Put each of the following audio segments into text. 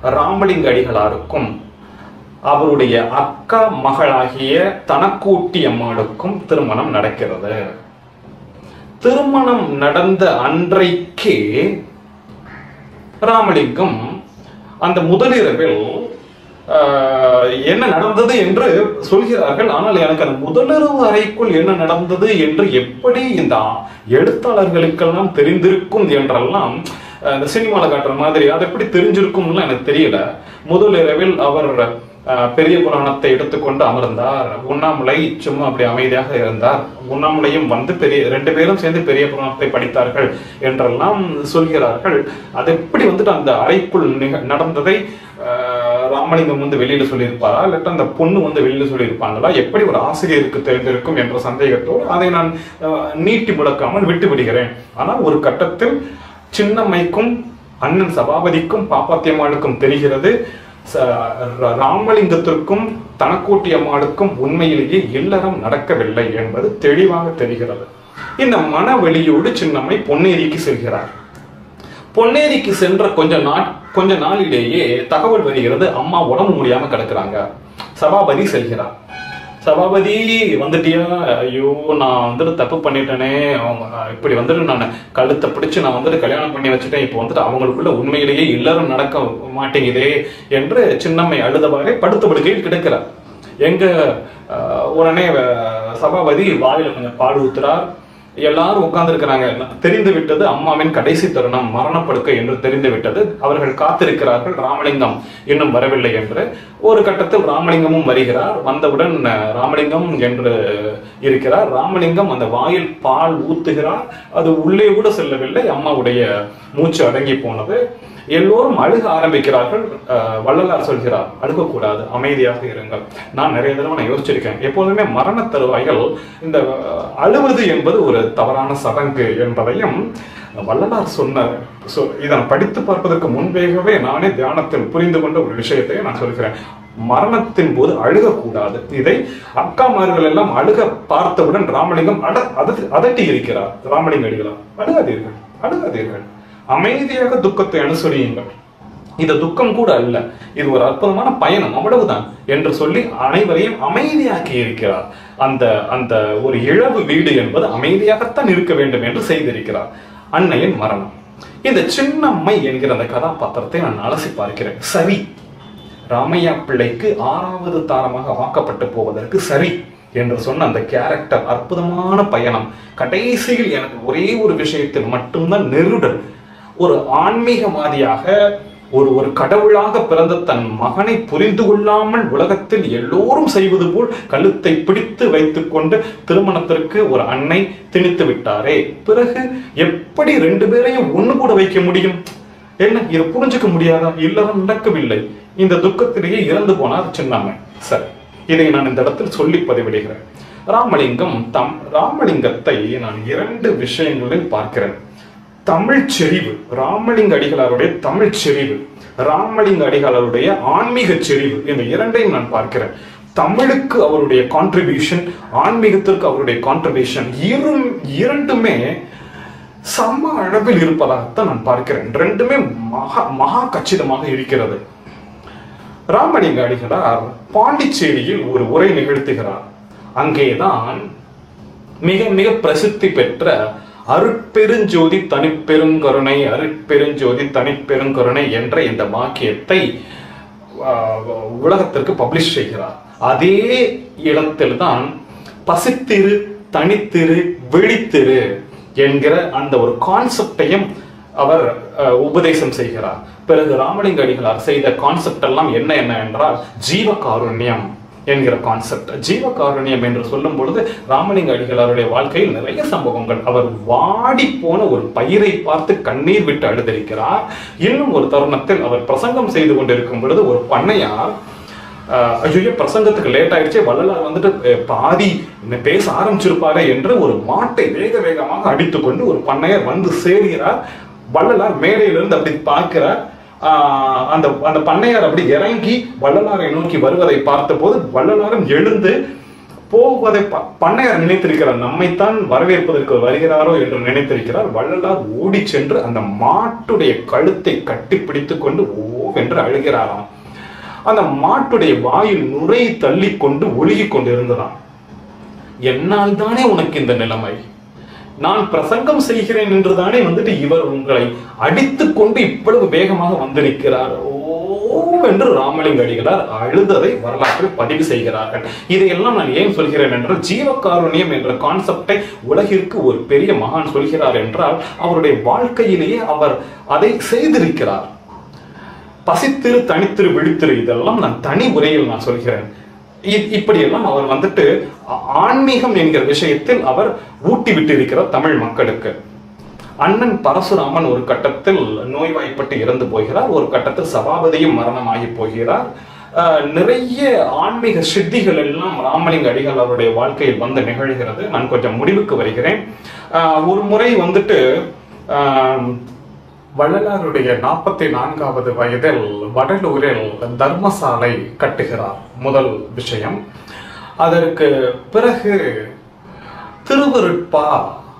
ராமலிங்க அடிகளாருக்கும் அவருடைய அக்கா மகளாகிய தனக்கூட்டி அம்மாளுக்கும் திருமணம் நடக்கிறது திருமணம் நடந்த அன்றைக்கே ராமலிங்கம் அந்த முதலிரவில் ஆஹ், என்ன நடந்தது என்று சொல்கிறார்கள் ஆனால் எனக்கு அந்த முதலிரவு அறைக்குள் என்ன நடந்தது என்று எப்படி இந்த எழுத்தாளர்களுக்கெல்லாம் தெரிந்திருக்கும் என்றெல்லாம் ஆஹ், இந்த சினிமாவில் காட்டுற மாதிரி அது எப்படி தெரிஞ்சிருக்கும்லாம் எனக்கு தெரியல முதலிரவில் அவர் ஆஹ், பெரிய புராணத்தை எடுத்துக்கொண்டு அமர்ந்தார் உண்ணாமுலை சும்மா அப்படி அமைதியாக இருந்தார் உண்ணாமுலையும் வந்து பெரிய ரெண்டு பேரும் சேர்ந்து பெரிய புராணத்தை படித்தார்கள் என்றெல்லாம் சொல்கிறார்கள் அது எப்படி வந்துட்டு அந்த அறைக்குள் நிக- நடந்ததை ஆஹ், ராமலிங்கம் வந்து வெளியில சொல்லியிருப்பாரா இல்லாட்டா அந்த பொண்ணு வந்து வெளியில சொல்லியிருப்பாங்களா எப்படி ஒரு ஆசிரியருக்கு தெரிந்திருக்கும் என்ற சந்தேகத்தோடு அதை நான் ஆஹ், நீட்டி முடக்காமல் விட்டு விடுகிறேன் ஆனால் ஒரு கட்டத்தில் சின்னம்மைக்கும் அண்ணன் சபாபதிக்கும் பாப்பாத்தியம்மாளுக்கும் தெரிகிறது ச- ர- ராமலிங்கத்திற்கும் தனக்கூட்டி அம்மாளுக்கும் உண்மையிலேயே இல்லறம் நடக்கவில்லை என்பது தெளிவாக தெரிகிறது இந்த மனவெளியோடு சின்னம்மை பொன்னேரிக்கு செல்கிறார் பொன்னேரிக்கு சென்ற கொஞ்ச நாட் கொஞ்ச நாளிலேயே தகவல் வருகிறது அம்மா உடம்பு முடியாம கிடக்குறாங்க சபாபதி செல்கிறார் சபாபதி வந்துட்டியா ஐயோ நான் வந்துட்டு தப்பு பண்ணிட்டேனே அவங்க இப்படி வந்துட்டு நான் கழுத்தை பிடிச்சு நான் வந்துட்டு கல்யாணம் பண்ணி வச்சுட்டேன் இப்போ வந்துட்டு அவங்களுக்குள்ள உண்மையிலேயே இல்லறம் நடக்க மாட்டேங்குதே என்று சின்னம்மை அழுதவாறே படுத்த படுக்கையில் கிடக்கிறார் எங்க அஹ், உடனே அஹ், சபாபதி வாயில கொஞ்சம் பால் ஊத்துறார் எல்லாரும் உட்கார்ந்து இருக்கிறாங்க தெரிந்து விட்டது அம்மாவின் கடைசி தருணம் மரணப்படுக்கை என்று தெரிந்து விட்டது அவர்கள் காத்திருக்கிறார்கள் ராமலிங்கம் இன்னும் வரவில்லை என்று ஒரு கட்டத்தில் ராமலிங்கமும் வருகிறார் வந்தவுடன் அஹ், ராமலிங்கம் என்று இருக்கிறார் ராமலிங்கம் அந்த வாயில் பால் ஊத்துகிறார் அது உள்ளே கூட செல்லவில்லை அம்மாவுடைய மூச்சு அடங்கி போனது எல்லோரும் அழுக ஆரம்பிக்கிறார்கள் அஹ், வள்ளலார் சொல்கிறார் அழுகக்கூடாது அமைதியாக இருங்கள் நான் நிறைய தடவை நான் யோசிச்சிருக்கேன் எப்போதுமே மரண தருவாய்கள் இந்த அஹ், அழுவது என்பது ஒரு தவறான சடங்கு என்பதையும் வள்ளலார் சொன்னார் சொ இதை நான் படித்து பார்ப்பதற்கு முன்பேகவே நானே தியானத்தில் புரிந்து கொண்ட ஒரு விஷயத்தை நான் சொல்கிறேன் மரணத்தின் போது அழுகக்கூடாது இதை அக்காமார்கள் எல்லாம் அழுக பார்த்தவுடன் ராமலிங்கம் அட அதட்டு- அதட்டி இருக்கிறார் ராமலிங்க அடிகளார் அழுகாதீர்கள் அழுகாதீர்கள் அமைதியாக துக்கத்தை அனுசரியுங்கள் இது துக்கம் கூட அல்ல இது ஒரு அற்புதமான பயணம் அவ்வளவுதான் என்று சொல்லி அனைவரையும் அமைதியாக்கி இருக்கிறார் அந்த அந்த ஒரு இழவு வீடு என்பது அமைதியாகத்தான் இருக்க வேண்டும் என்று செய்திருக்கிறார் அன்னையின் மரணம் இந்த சின்னம்மை என்கிற அந்த கதாபாத்திரத்தை நான் அலசி பார்க்கிறேன் சரி ராமையா பிள்ளைக்கு ஆறாவது தாரமாக வாக்கப்பட்டு போவதற்கு சரி என்று சொன்ன அந்த கேரக்டர் அற்புதமான பயணம் கடைசியில் எனக்கு ஒரே ஒரு விஷயத்தில் மட்டும்தான் நெருடல் ஒரு ஆன்மீகவாதியாக ஒரு ஒரு கடவுளாக பிறந்த தன் மகனை புரிந்து கொள்ளாமல் உலகத்தில் எல்லோரும் செய்வது போல் கழுத்தை பிடித்து வைத்துக்கொண்டு திருமணத்திற்கு ஒரு அன்னை திணித்து விட்டாரே பிறகு எப்படி ரெண்டு பேரையும் ஒண்ணு கூட வைக்க முடியும் என்ன இது புரிஞ்சுக்க முடியாதா இல்லறம் நடக்கவில்லை இந்த துக்கத்திலேயே இறந்து போனார் சின்னம்மை சரி இதை நான் இந்த இடத்தில் சொல்லி பதிவிடுகிறேன் ராமலிங்கம் தம் ராமலிங்கத்தை நான் இரண்டு விஷயங்களில் பார்க்கிறேன் தமிழ் செறிவு ராமலிங்க அடிகளாருடைய தமிழ் செறிவு ராமலிங்க அடிகளாருடைய ஆன்மீக செறிவு இந்த இரண்டையும் நான் பார்க்கிறேன் தமிழுக்கு அவருடைய கான்ட்ரிபியூஷன் ஆன்மீகத்திற்கு அவருடைய கான்ட்ரிபியூஷன் இரு இரண்டுமே சம அளவில் இருப்பதாகத்தான் நான் பார்க்கிறேன் ரெண்டுமே மகா மகா கச்சிதமாக இருக்கிறது ராமலிங்க அடிகளார் பாண்டிச்சேரியில் ஒரு உரை நிகழ்த்துகிறார் அங்கேதான் மிக மிக பிரசித்தி பெற்ற அருட்பெருஞ்சோதி தனிப்பெருங்கருணை அருட்பெருஞ்சோதி தனிப்பெருங்கருணை என்ற இந்த வாக்கியத்தை ஆஹ், உலகத்திற்கு பப்ளிஷ் செய்கிறார் அதே இடத்தில்தான் பசித்திரு தனித்திரு விழித்திரு என்கிற அந்த ஒரு கான்செப்டையும் அவர் அஹ், உபதேசம் செய்கிறார் பிறகு ராமலிங்க அடிகளார் செய்த கான்செப்ட் எல்லாம் என்ன என்ன என்றால் ஜீவகாருண்யம் என்கிற கான்செப்ட் ஜீவகாருண்யம் என்று சொல்லும் பொழுது ராமலிங்க அடிகளாருடைய வாழ்க்கையில் நிறைய சம்பவங்கள் அவர் வாடி போன ஒரு பயிரை பார்த்து கண்ணீர் விட்டு அழுதிருக்கிறார் இன்னும் ஒரு தருணத்தில் அவர் பிரசங்கம் செய்து கொண்டிருக்கும் பொழுது ஒரு பண்ணையார் ஆஹ் ஐயோ பிரசங்கத்துக்கு லேட் ஆயிடுச்சு வள்ளலார் வந்துட்டு அஹ், பாதி இன்னும் பேச ஆரம்பிச்சிருப்பாரே என்று ஒரு மாட்டை வேக வேகமாக அடித்துக்கொண்டு ஒரு பண்ணையர் வந்து சேர்கிறார் வள்ளலார் மேடையிலிருந்து அப்படி பார்க்கிறார் ஆஹ் அந்த அந்த பண்ணையார் அப்படி இறங்கி வள்ளலாரை நோக்கி வருவதை பார்த்தபோது வள்ளலாரும் எழுந்து போவதை ப- பண்ணையார் நினைத்திருக்கிறார் நம்மைத்தான் வரவேற்பதற்கு வருகிறாரோ என்று நினைத்திருக்கிறார் வள்ளலார் ஓடி சென்று அந்த மாட்டுடைய கழுத்தை கட்டி பிடித்துக் கொண்டு என்று அழுகிறாராம் அந்த மாட்டுடைய வாயில் நுரை தள்ளி கொண்டு ஒழுகி கொண்டு இருந்ததாம் என்னால் தானே உனக்கு இந்த நிலைமை நான் பிரசங்கம் செய்கிறேன் என்று தானே வந்துட்டு இவர் உங்களை அடித்துக் கொண்டு இவ்வளவு வேகமாக வந்து நிற்கிறார் ஓ என்று ராமலிங்க அடிகளார் அழுததை வரலாற்றில் பதிவு செய்கிறார்கள் இதையெல்லாம் நான் ஏன் சொல்கிறேன் என்றால் ஜீவகாருண்யம் என்ற கான்செப்டை உலகிற்கு ஒரு பெரிய மகான் சொல்கிறார் என்றால் அவருடைய வாழ்க்கையிலேயே அவர் அதை செய்திருக்கிறார் பசித்திரு தனித்திரு விழித்திரு இதெல்லாம் நான் தனி உரையில் நான் சொல்கிறேன் இ- இப்படியெல்லாம் அவர் வந்துட்டு ஆ- ஆன்மீகம் என்கிற விஷயத்தில் அவர் ஊட்டி விட்டிருக்கிறார் தமிழ் மக்களுக்கு அண்ணன் பரசுராமன் ஒரு கட்டத்தில் நோய்வாய்ப்பட்டு இறந்து போகிறார் ஒரு கட்டத்தில் சபாபதியும் மரணமாகி போகிறார் ஆஹ் நிறைய ஆன்மீக சித்திகள் எல்லாம் ராமலிங்க அடிகள் அவருடைய வாழ்க்கையில் வந்து நிகழ்கிறது நான் கொஞ்சம் முடிவுக்கு வருகிறேன் ஆஹ் ஒரு முறை வந்துட்டு ஆஹ் வள்ளலாருடைய நாற்பத்தி நான்காவது வயதில் வடலூரில் தர்மசாலை கட்டுகிறார் முதல் விஷயம் அதற்கு பிறகு திருவருட்பா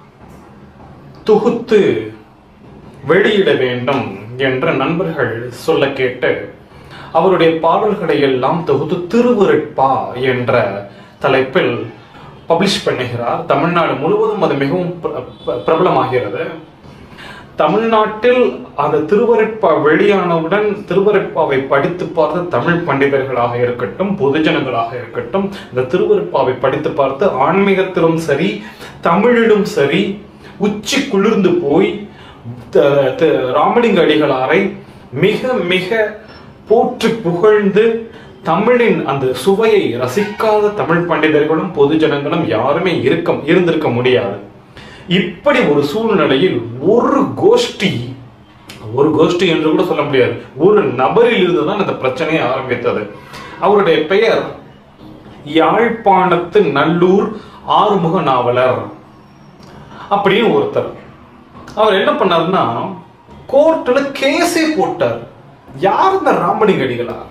தொகுத்து வெளியிட வேண்டும் என்று நண்பர்கள் சொல்ல கேட்டு அவருடைய பாடல்களை எல்லாம் தொகுத்து திருவருட்பா என்ற தலைப்பில் பப்ளிஷ் பண்ணுகிறார் தமிழ்நாடு முழுவதும் அது மிகவும் பிர- பிர- பிரபலமாகிறது தமிழ்நாட்டில் அந்த திருவருட்பா வெளியானவுடன் திருவருட்பாவை படித்து பார்த்த தமிழ் பண்டிதர்களாக இருக்கட்டும் பொதுஜனங்களாக இருக்கட்டும் இந்த திருவருட்பாவை படித்து பார்த்து ஆன்மீகத்திலும் சரி தமிழிலும் சரி உச்சி குளிர்ந்து போய் த- த- ராமலிங்க அடிகளாரை மிக மிக போற்றி புகழ்ந்து தமிழின் அந்த சுவையை ரசிக்காத தமிழ் பண்டிதர்களும் பொதுஜனங்களும் யாருமே இருக்க இருந்திருக்க முடியாது இப்படி ஒரு சூழ்நிலையில் ஒரு கோஷ்டி ஒரு கோஷ்டி என்று கூட சொல்ல முடியாது ஒரு நபரில் இருந்து தான் இந்த பிரச்சனையை ஆரம்பித்தது அவருடைய பெயர் யாழ்ப்பாணத்து நல்லூர் ஆறுமுக நாவலர் அப்படின்னு ஒருத்தர் அவர் என்ன பண்ணாருன்னா கோர்ட்ல கேஸே போட்டார் யார் இந்த ராமலிங்க அடிகளார்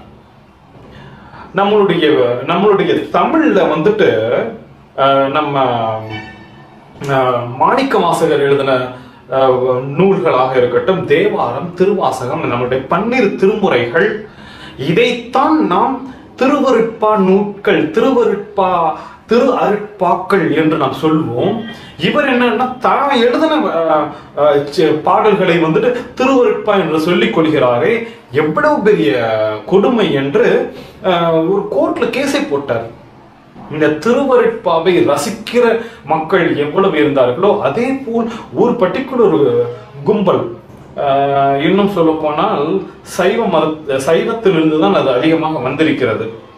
நம்மளுடைய நம்மளுடைய தமிழ்ல வந்துட்டு அஹ், நம்ம அஹ், மாணிக்க வாசகர் எழுதின அஹ், நூல்களாக இருக்கட்டும் தேவாரம் திருவாசகம் நம்மளுடைய பன்னிரு திருமுறைகள் இதைத்தான் நாம் திருவருட்பா நூட்கள் திருவருட்பா திரு அருட்பாக்கள் என்று நாம் சொல்வோம் இவர் என்னன்னா தான் எழுதின அஹ், அஹ், சி- பாடல்களை வந்துட்டு திருவருட்பா என்று சொல்லிக் கொள்கிறாரே எவ்வளவு பெரிய கொடுமை என்று அஹ், ஒரு கோர்ட்ல கேஸை போட்டார் இந்த திருவருட்பாவை ரசிக்கிற மக்கள் எவ்வளவு இருந்தார்களோ அதே போல் ஒரு பர்டிகுலர் கும்பல் ஆஹ், இன்னும் சொல்ல போனால் சைவ மத சைவத்திலிருந்து தான் அது அதிகமாக வந்திருக்கிறது